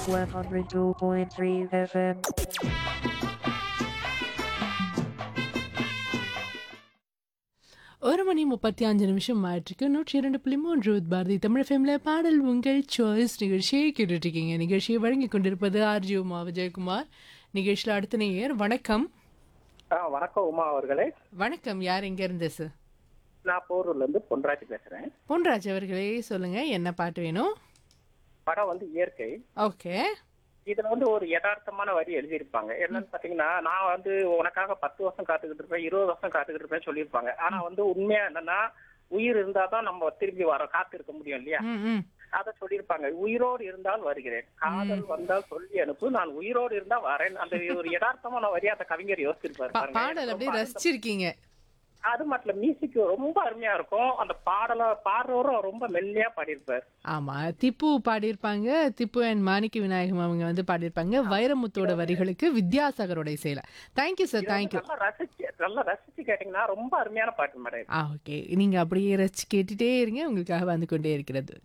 102.3 FM. ஒரு மணி முப்பத்தி அஞ்சு நிமிஷம் ஆயிட்டிருக்கு நூற்றி இரண்டு புள்ளி மூன்று பாரதி தமிழ் ஃபேமில பாடல் உங்கள் சாய்ஸ் நிகழ்ச்சியை கேட்டுட்டு இருக்கீங்க நிகழ்ச்சியை வழங்கி கொண்டிருப்பது ஆர்ஜி உமா விஜயகுமார் நிகழ்ச்சியில் அடுத்த நேயர் வணக்கம் ஆ வணக்கம் உமா அவர்களே வணக்கம் யார் எங்க இருந்து சார் நான் போரூர்ல இருந்து பொன்ராஜ் பேசுறேன் பொன்ராஜ் அவர்களே சொல்லுங்க என்ன பாட்டு வேணும் படம் வந்து இயற்கை ஓகே இதுல வந்து ஒரு யதார்த்தமான வரி எழுதியிருப்பாங்க என்னன்னு பாத்தீங்கன்னா நான் வந்து உனக்காக பத்து வருஷம் காத்துக்கிட்டு இருப்பேன் இருபது வருஷம் காத்துக்கிட்டு இருப்பேன் சொல்லியிருப்பாங்க ஆனா வந்து உண்மையா என்னன்னா உயிர் இருந்தாதான் நம்ம திரும்பி வர காத்து இருக்க முடியும் இல்லையா ம் ம் அத சொல்லியிருப்பாங்க உயிரோடு இருந்தால் வருகிறேன் காதல் வந்தால் சொல்லி அனுப்பு நான் உயிரோடு இருந்தா வரேன் அந்த ஒரு யதார்த்தமான வரி அந்த கவிஞர் யோசிச்சிருப்பாரு பா- பாருங்க. பாடல் அப்படியே ரொம்ப ரசிச்சிருக்கீங்க அது மட்டும் இல்ல மியூசிக் ரொம்ப அருமையா இருக்கும் அந்த பாடல பாடுறவரும் ரொம்ப மெல்லியா பாடியிருப்பாரு ஆமா திப்பு பாடியிருப்பாங்க திப்பு அண்ட் மாணிக்க விநாயகம் அவங்க வந்து பாடியிருப்பாங்க வைரமுத்தோட வரிகளுக்கு வித்யாசாகரோட இசையில தேங்க்யூ சார் தேங்க்யூ நல்லா ரசிச்சு நல்லா ரசிச்சு கேட்டீங்கன்னா ரொம்ப அருமையான பாட்டு மேடம் ஆ ஓகே நீங்க அப்படியே ரசிச்சு கேட்டுட்டே இருங்க உங்களுக்காக வந்து கொண்டே இருக்கிறது